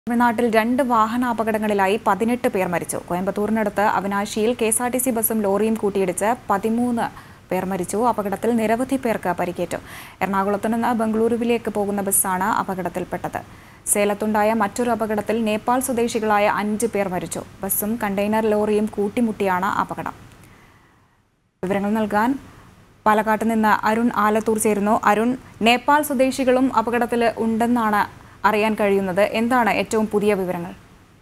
തമിഴ്നാട്ടിൽ രണ്ട് വാഹനാപകടങ്ങളിലായി പതിനെട്ട് പേർ മരിച്ചു കോയമ്പത്തൂരിനടുത്ത് അവിനാശിയിൽ K S R T C ബസ്സും ലോറിയും കൂട്ടിയിടിച്ച് പതിമൂന്ന് പേർ മരിച്ചു അപകടത്തിൽ നിരവധി പേർക്ക് പരിക്കേറ്റു എറണാകുളത്ത് നിന്ന് ബംഗളൂരുവിലേക്ക് പോകുന്ന ബസ്സാണ് അപകടത്തിൽപ്പെട്ടത് സേലത്തുണ്ടായ മറ്റൊരു അപകടത്തിൽ നേപ്പാൾ സ്വദേശികളായ അഞ്ച് പേർ മരിച്ചു ബസ്സും കണ്ടെയ്നർ ലോറിയും കൂട്ടിമുട്ടിയാണ് അപകടം വിവരങ്ങൾ നൽകാൻ പാലക്കാട്ട് നിന്ന് അരുൺ ആലത്തൂർ ചേരുന്നു അരുൺ നേപ്പാൾ സ്വദേശികളും അപകടത്തിൽ ഉണ്ടെന്നാണ് അറിയാൻ കഴിയുന്നത് എന്താണ് ഏറ്റവും പുതിയ വിവരങ്ങൾ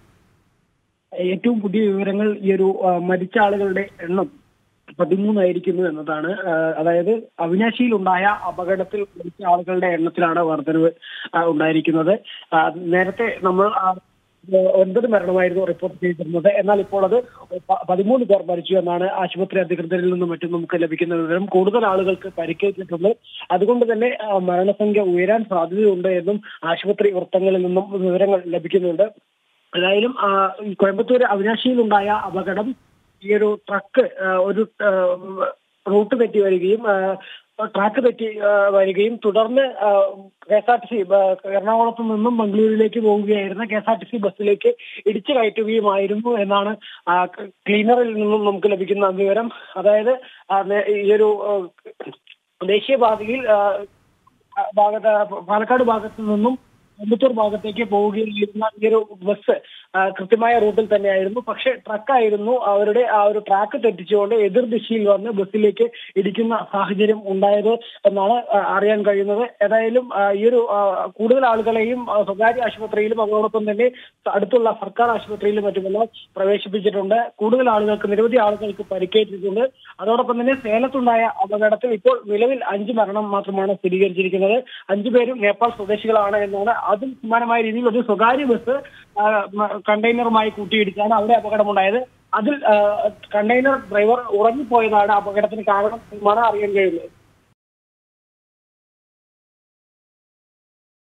ഏറ്റവും പുതിയ വിവരങ്ങൾ ഈ ഒരു ആ, മരിച്ച ആളുകളുടെ എണ്ണം പതിമൂന്നായിരിക്കുന്നു എന്നതാണ് ആ, അതായത് അവിനാശിയിലുണ്ടായ അപകടത്തിൽ മരിച്ച ആളുകളുടെ എണ്ണത്തിലാണ് വർധനവ് ആ, ഉണ്ടായിരിക്കുന്നത് ആ, നേരത്തെ നമ്മൾ ആ, ഒൻപത് മരണമായിരുന്നു റിപ്പോർട്ട് ചെയ്തിരുന്നത് എന്നാൽ ഇപ്പോൾ അത് പ- പതിമൂന്ന് പേർ മരിച്ചു എന്നാണ് ആശുപത്രി അധികൃതരിൽ നിന്നും മറ്റും നമുക്ക് ലഭിക്കുന്ന വിവരം കൂടുതൽ ആളുകൾക്ക് പരിക്കേറ്റിട്ടുണ്ട് അതുകൊണ്ട് തന്നെ ആ, മരണസംഖ്യ ഉയരാൻ സാധ്യതയുണ്ട് എന്നും ആശുപത്രി വൃത്തങ്ങളിൽ നിന്നും വിവരങ്ങൾ ലഭിക്കുന്നുണ്ട് ഏതായാലും ആ, ഈ കോയമ്പത്തൂർ അവിനാശിയിലുണ്ടായ അപകടം ഈ ഒരു ട്രക്ക് ആ, ഒരു ആ, റൂട്ട് തെറ്റി വരികയും ആ, ട്രാക്ക് തെറ്റി ആ, വരികയും തുടർന്ന് K S R T C എറണാകുളത്ത് നിന്നും മംഗളൂരിലേക്ക് പോവുകയായിരുന്ന K S R T C ബസ്സിലേക്ക് ഇടിച്ചു കയറ്റുകയുമായിരുന്നു എന്നാണ് ആ, ക്ലീനറിൽ നിന്നും നമുക്ക് ലഭിക്കുന്ന വിവരം അതായത് ആ, നേ- ഈ ഒരു ആ, ദേശീയപാതയിൽ ആ, ഭാഗത്ത് പാലക്കാട് ഭാഗത്ത് നിന്നും കോയമ്പത്തൂർ ഭാഗത്തേക്ക് പോവുകയായിരുന്ന ഈ ഒരു ബസ് ആ, കൃത്യമായ റൂട്ടിൽ തന്നെയായിരുന്നു പക്ഷെ ട്രക്കായിരുന്നു അവരുടെ ആ ഒരു ട്രാക്ക് തെറ്റിച്ചുകൊണ്ട് എതിർ ദിശയിൽ വന്ന് ബസ്സിലേക്ക് ഇടിക്കുന്ന സാഹചര്യം ഉണ്ടായത് എന്നാണ് ആ, അറിയാൻ കഴിയുന്നത് ഏതായാലും ആ, ഈ ഒരു ആ, കൂടുതൽ ആളുകളെയും ആ, സ്വകാര്യ ആശുപത്രിയിലും അതോടൊപ്പം തന്നെ അടുത്തുള്ള സർക്കാർ ആശുപത്രിയിലും മറ്റുമെല്ലാം പ്രവേശിപ്പിച്ചിട്ടുണ്ട് കൂടുതൽ ആളുകൾക്ക് നിരവധി ആളുകൾക്ക് പരിക്കേറ്റിട്ടുണ്ട് അതോടൊപ്പം തന്നെ സേലത്തുണ്ടായ അപകടത്തിൽ ഇപ്പോൾ നിലവിൽ അഞ്ച് മരണം മാത്രമാണ് സ്ഥിരീകരിച്ചിരിക്കുന്നത് അഞ്ചു പേരും നേപ്പാൾ സ്വദേശികളാണ് എന്നാണ് അതും സമാനമായ രീതിയിൽ ഒരു സ്വകാര്യ ബസ് ആ, മ- കണ്ടെയ്നറുമായി കൂട്ടിയിടിച്ചാണ് അവിടെ അപകടമുണ്ടായത് അതിൽ ആ, കണ്ടെയ്നർ ഡ്രൈവർ ഉറങ്ങിപ്പോയതാണ് അപകടത്തിന് കാരണം എന്നാണ് അറിയാൻ കഴിയുന്നത്